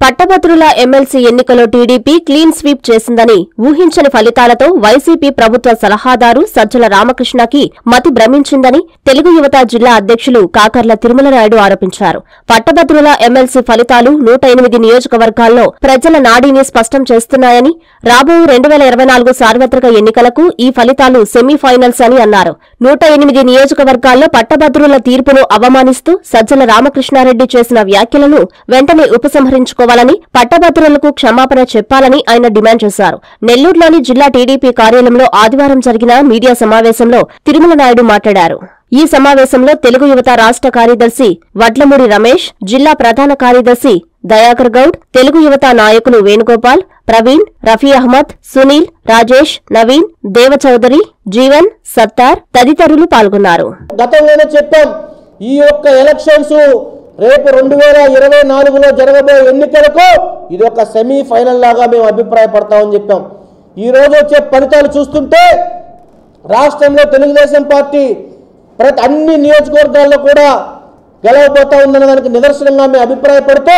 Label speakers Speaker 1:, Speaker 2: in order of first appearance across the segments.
Speaker 1: పట్టభద్రుల ఎమ్మెల్సీ ఎన్నికలో TDP clean sweep చేసిందని ఊహించని ఫలితాలతో వైసీపీ ప్రభుత్వ సలహాదారు సజ్జల రామకృష్ణకి మతి భ్రమించిందని తెలుగు యువత జిల్లా అధ్యక్షులు కాకర్ల తిరుమలనాయుడు ఆరోపించారు పట్టభద్రుల ఎమ్మెల్సీ ఫలితాలు నూట ఎనిమిది నియోజకవర్గాల్లో ప్రజల నాడీని స్పష్టం చేస్తున్నాయని రాబో రెండు వేల ఇరవై నాలుగు సార్వత్రిక ఎన్నికలకు ఈ ఫలితాలు సెమీఫైనల్స్ అని అన్నారు నూట ఎనిమిది నియోజకవర్గాల్లో పట్టభద్రుల తీర్పును అవమానిస్తూ సజ్జల రామకృష్ణారెడ్డి చేసిన వ్యాఖ్యలను వెంటనే ఉపసంహరించుకోవాలని పట్టభద్రులకు క్షమాపణ చెప్పాలని ఆయన డిమాండ్ చేశారు నెల్లూరులోని జిల్లా టీడీపీ కార్యాలయంలో ఆదివారం జరిగిన మీడియా సమావేశంలో తిరుమల నాయుడు మాట్లాడారు ఈ సమావేశంలో తెలుగు యువత రాష్ట్ర కార్యదర్శి వడ్లమూడి రమేష్ జిల్లా ప్రధాన కార్యదర్శి దయాకర్ గౌడ్ తెలుగు యువత నాయకులు వేణుగోపాల్ ప్రవీణ్ రఫీ అహ్మద్ సునీల్ రాజేష్ నవీన్ దేవచౌదరి జీవన్ సత్తార్ తదితరులు పాల్గొన్నారు
Speaker 2: గతంలోనే చెప్పాం ఈ యొక్క ఎలక్షన్స్ రేపు రెండు వేల ఇరవై నాలుగులో జరగబోయే ఎన్నికలకు ఇది ఒక సెమీ ఫైనల్ లాగా మేము అభిప్రాయపడతామని చెప్పాం ఈ రోజు వచ్చే ఫలితాలు చూస్తుంటే రాష్ట్రంలో తెలుగుదేశం పార్టీ ప్రతి అన్ని నియోజకవర్గాల్లో కూడా గెలవబోతా ఉందన్న దానికి నిదర్శనంగా మేము అభిప్రాయపడుతూ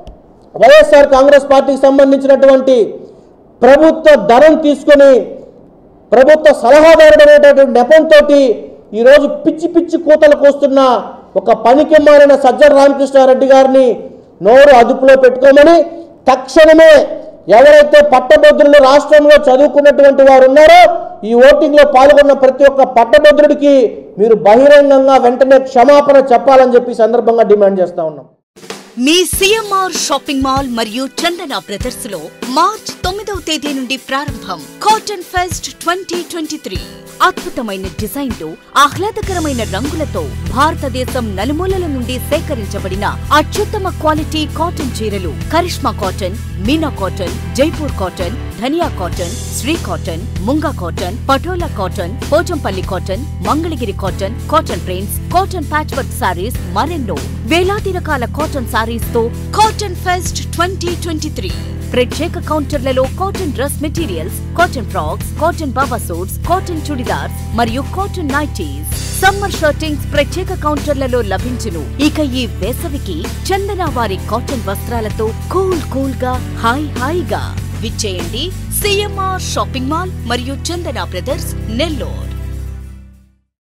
Speaker 2: వైఎస్ఆర్ కాంగ్రెస్ పార్టీకి సంబంధించినటువంటి ప్రభుత్వ ధనం తీసుకొని ప్రభుత్వ సలహాదారుడు అనేటటువంటి నెపంతో ఈరోజు పిచ్చి పిచ్చి కూతలు కోస్తున్న ఒక పనికి మారిన సజ్జన రామకృష్ణారెడ్డి గారిని నోరు అదుపులో పెట్టుకోమని తక్షణమే ఎవరైతే పట్టభద్రులు రాష్ట్రంలో చదువుకున్నటువంటి వారు ఉన్నారో ఈ ఓటింగ్లో పాల్గొన్న ప్రతి ఒక్క పట్టభద్రుడికి మీరు బహిరంగంగా వెంటనే క్షమాపణ చెప్పాలని చెప్పి ఈ సందర్భంగా డిమాండ్ చేస్తా ఉన్నాం
Speaker 3: మీ సిఎంఆర్ షాపింగ్ మాల్ మరియు చందన బ్రదర్స్ లో మార్చ్ తొమ్మిదవ తేదీ నుండి ప్రారంభం cotton fest twenty twenty three అద్భుతమైన డిజైన్లు ఆహ్లాదకరమైన రంగులతో భారతదేశం నలుమూలల నుండి సేకరించబడిన అత్యుత్తమ క్వాలిటీ కాటన్ చీరలు Karishma cotton Meena cotton Jaipur cotton Dhaniya cotton Shri cotton Munga cotton Patola cotton Pochampally cotton Mangalagiri cotton cotton prints cotton patch work sarees మరెన్నో వేలాది రకాల కాటన్ సారీస్ తో cotton fest twenty twenty three ప్రత్యేక కౌంటర్లలో cotton dress materials cotton frocks cotton Baba suits cotton chudidars మరియు cotton nighties summer shirtings ప్రత్యేక కౌంటర్లలో లభించును ఇక ఈ వేసవికి చందన వారి కాటన్ వస్త్రాలతో కూల్ కూల్ గా హాయ్ హాయిగా విచ్చేయండి సిఎంఆర్ షాపింగ్ మాల్ మరియు చందన బ్రదర్స్ నెల్లూరు